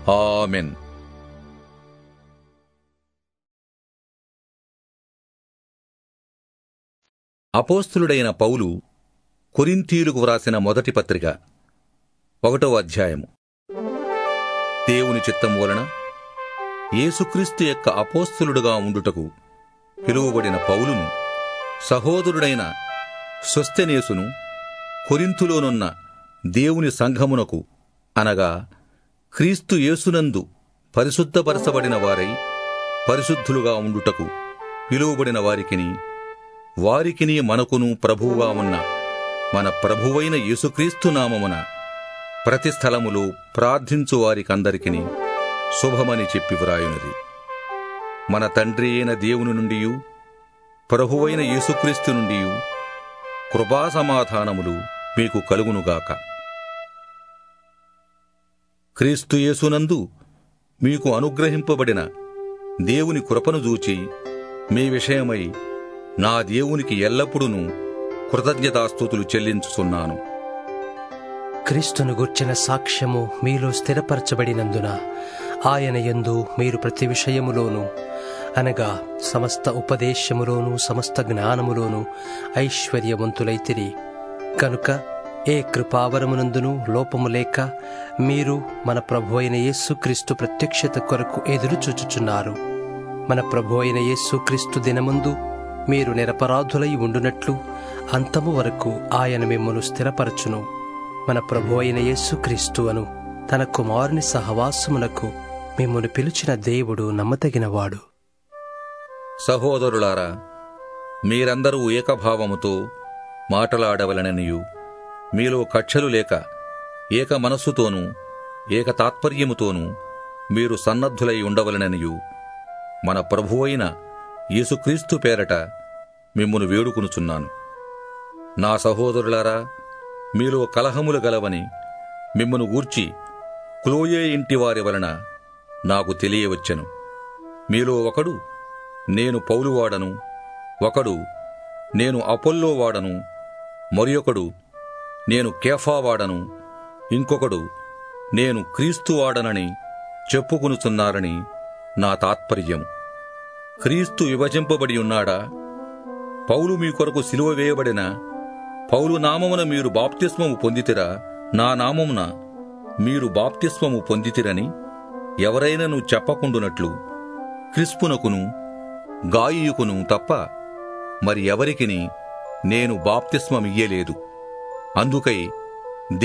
amen అపోస్తులుడైన పౌలు కొరింథీయులకు వ్రాసిన మొదటి పత్రిక ఒకటో అధ్యాయము దేవుని చిత్తం వలన యేసుక్రీస్తు యొక్క అపోస్తులుడుగా ఉండుటకు పిలువబడిన పౌలును సహోదరుడైన స్వస్థెనేసును కొరింథులోనున్న దేవుని సంఘమునకు అనగా క్రీస్తు యేసునందు పరిశుద్ధపరచబడిన వారై పరిశుద్ధులుగా ఉండుటకు పిలువబడిన వారికిని వారికిని మనకును ప్రభువుగా ఉన్న మన ప్రభువైన యేసుక్రీస్తు నామమున ప్రతి స్థలములో ప్రార్థించు వారికందరికిని శుభమని చెప్పి వ్రాయునది మన తండ్రి అయిన దేవుని నుండి ప్రభువైన యేసుక్రీస్తు నుండి కృపా సమాధానములు మీకు కలుగునుగాక క్రీస్తు యేసునందు మీకు అనుగ్రహింపబడిన దేవుని కృపను చూచి మీ విషయమై నా దేవునికి ఎల్లప్పుడూ కృతజ్ఞతాస్థుతులు చెల్లించుచున్నాను క్రీస్తును గుర్చిన సాక్ష్యము మీలో స్థిరపరచబడినందున ఆయన యందు మీరు ప్రతి విషయములోనూ అనగా సమస్త ఉపదేశములోను సమస్త జ్ఞానములోను ఐశ్వర్యవంతులైతిరి కనుక ఏ కృపావరమునందును లోపము లేక మీరు మన ప్రభు అయిన యేసుక్రీస్తు ప్రత్యక్షత కొరకు ఎదురు చూచుచున్నారు మన ప్రభు అయిన యేసుక్రీస్తు దినముందు మీరు నిరపరాధులై ఉండునట్లు అంతము వరకు ఆయన మిమ్మను స్థిరపరచును మన ప్రభు అయిన యేసుక్రీస్తు అను తన కుమారుని సహవాసమునకు మిమ్మను పిలిచిన దేవుడు నమ్మతగినవాడు సహోదరులారా మీరందరూ ఏకభావముతో మాటలాడవలననియు మీలో కక్షలు లేక ఏక మనస్సుతోనూ ఏక తాత్పర్యముతోనూ మీరు సన్నద్ధులై ఉండవలననియు మన ప్రభువైన యేసుక్రీస్తు పేరట మిమ్మును వేడుకునుచున్నాను నా సహోదరులారా మీలో కలహములు గలవని మిమ్మను గూర్చి క్లోయే ఇంటి వారి వలన నాకు తెలియవచ్చెను మీలో ఒకడు నేను పౌలువాడను ఒకడు నేను అపోల్లో వాడను మరియొకడు నేను కేఫావాడను ఇంకొకడు నేను క్రీస్తు వాడనని చెప్పుకునుచున్నారని నా తాత్పర్యం క్రీస్తు విభజింపబడి ఉన్నాడా పౌలు మీ కొరకు సిలువ వేయబడిన పౌలు నామమున మీరు బాప్తిస్మము పొందితిరా నా నామమున మీరు బాప్తిస్మము పొందితిరని ఎవరైనను చెప్పకుండునట్లు క్రిస్పునకును గాయియుకును తప్ప మరి ఎవరికిని నేను బాప్తిస్మమియ్యలేదు అందుకై